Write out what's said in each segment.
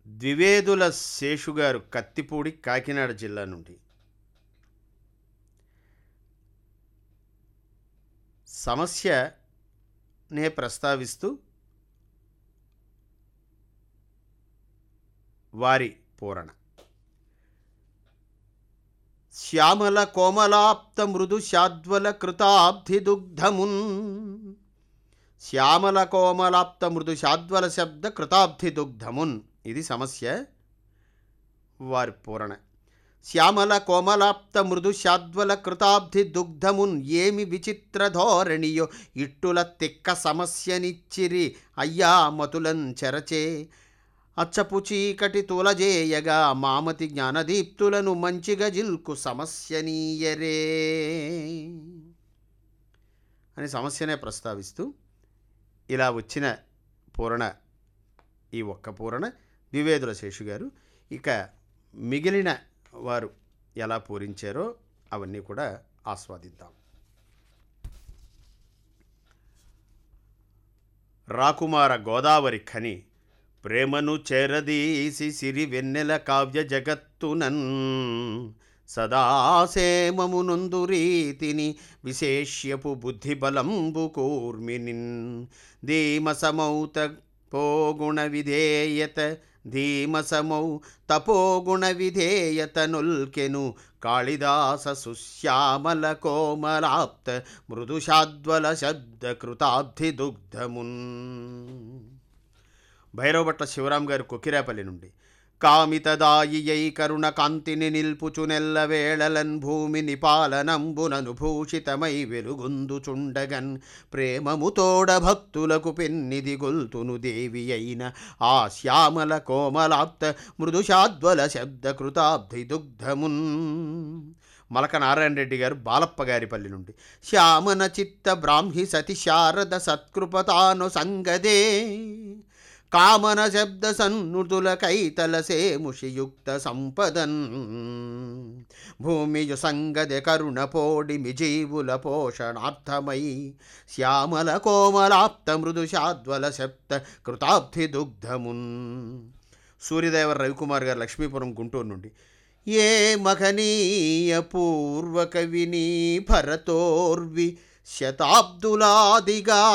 ద్వివేదుల శేషు గారు కత్తిపూడి కాకినాడ జిల్లా నుండి సమస్యనే ప్రస్తావిస్తూ వారి పూరణ శ్యామల కోమలాప్త మృదు శాద్వల కృతాబ్ధి దుగ్ధమున్ శ్యామల కోమలాప్త మృదు శాద్వల శబ్ద కృతాబ్ధి దుగ్ధమున్ ఇది సమస్య వారి పూరణ శ్యామల కోమలాప్త మృదు శాద్వల కృతాబ్ధి దుగ్ధమున్ ఏమి విచిత్ర ధోరణియో ఇట్టుల తిక్క సమస్యనిచ్చిరి అయ్యా మతులం చెరచే అచ్చపు చీకటి తులజేయగా మామతి జ్ఞానదీప్తులను మంచిగా జిల్కు సమస్యనీయరే అని సమస్యనే ప్రస్తావిస్తూ ఇలా వచ్చిన పూరణ ఈ ఒక్క పూరణ ద్వివేదుల శేషు గారు ఇక మిగిలిన వారు ఎలా పూరించారో అవన్నీ కూడా ఆస్వాదిద్దాం రాకుమార గోదావరి ఖని ప్రేమను చేరదీసి సిరి వెన్నెల కావ్య జగత్తునన్ సదాసేమమునందు రీతిని విశేష్యపు బుద్ధిబలంబు కూర్మినిన్ ధీమసమౌత పోగుణ విధేయత ధీమసమౌ తపోగుణ విధేయత నొల్కెను కాళిదాస సుశ్యామల కోమలాప్త మృదుషాద్వల శబ్ద కృతాబ్ధి దుగ్ధమున్ భైరవభట్ల శివరాం గారు కొకిరాపల్లి నుండి కామితదాయియై కరుణ కాంతిని నిల్పుచు నెల్ల వేళలన్ భూమి నిపాలనంబునను భూషితమై వెలుగొందుచుండగన్ ప్రేమముతోడ భక్తులకు పెన్నిది గొల్తును దేవి అయిన ఆ శ్యామల కోమలాప్త మృదుషాద్వల శబ్ద కృతాబ్ధి దుగ్ధమున్ మలక నారాయణ రెడ్డి గారు బాలప్ప గారిపల్లి నుండి శ్యామన చిత్త బ్రాహ్మి సతి శారద సత్కృపతాను సంగదే కామన శబ్ద సన్నుతుల కైతల సేముషియుక్త సంపదన్ భూమియు సంగదె కరుణ పోడి మిజీవుల పోషణార్థమై శ్యామల కోమలాప్త మృదు శాద్వల శబ్ద కృతాబ్ధి దుగ్ధమున్ సూర్యదేవ రవికుమార్ గారు లక్ష్మీపురం గుంటూరు నుండి ఏ మహనీయ పూర్వ కవిని భరతోర్వి శతాబ్దులాదిగా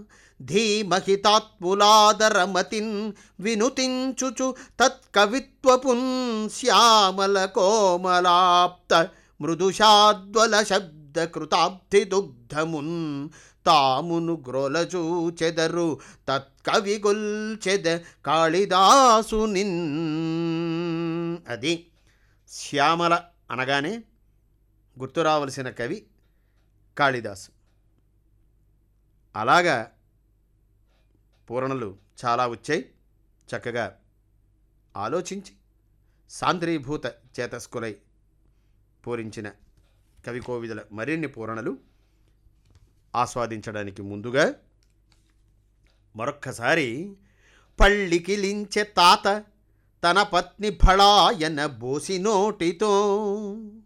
ధీమహితాత్ములాదరమతిన్ వినుతించుచు తత్కవిత్వపున్ శ్యామల కోమలాప్త మృదుషాద్వల శబ్ద కృతాబ్ధి దుగ్ధమున్ తామును గ్రోలచూచెదరు తత్కవిగొల్చెద కాళిదాసునిన్ అది శ్యామల అనగానే గుర్తు రావలసిన కవి కాళిదాసు అలాగా పూరణలు చాలా వచ్చాయి చక్కగా ఆలోచించి సాంద్రీభూత చేతస్కులై పూరించిన కవి కోవిదల మరిన్ని పూరణలు ఆస్వాదించడానికి ముందుగా మరొక్కసారి పళ్ళికిలించే తాత తన పత్ని ఫళాయన బోసి నోటితో